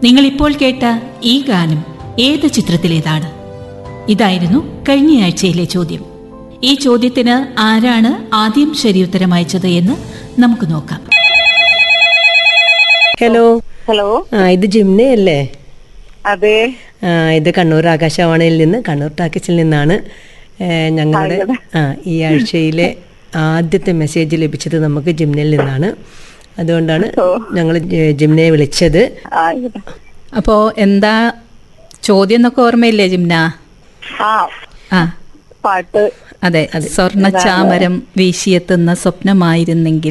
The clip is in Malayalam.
നിങ്ങൾ ഇപ്പോൾ കേട്ട ഈ ഗാനം ഏത് ചിത്രത്തിലേതാണ് ഇതായിരുന്നു കഴിഞ്ഞയാഴ്ചയിലെ ചോദ്യം ഈ ചോദ്യത്തിന് ആരാണ് ആദ്യം ശരിയുത്തരം അയച്ചത് എന്ന് നമുക്ക് നോക്കാം ഹലോ ഹലോ ആ ഇത് ജിംനയല്ലേ അതെ ആ ഇത് കണ്ണൂർ ആകാശവാണിയിൽ നിന്ന് കണ്ണൂർ ടാക്കീസിൽ നിന്നാണ് ഏ, ഞങ്ങളുടെ ആ ഈ ആഴ്ചയിലെ ആദ്യത്തെ മെസ്സേജ് ലഭിച്ചത് നമുക്ക് ജിംനയിൽ നിന്നാണ് അതുകൊണ്ടാണ് ഞങ്ങൾ ജിംനയെ വിളിച്ചത് ആയിക്കോട്ടെ. അപ്പോ എന്താ ചോദ്യം എന്നൊക്കെ ഓർമ്മയില്ലേ ജിംന ആ ആ പാട്ട് അതെ സ്വർണ്ണ ചാമരം വീശിയെത്തുന്ന സ്വപ്നമായിരുന്നെങ്കിൽ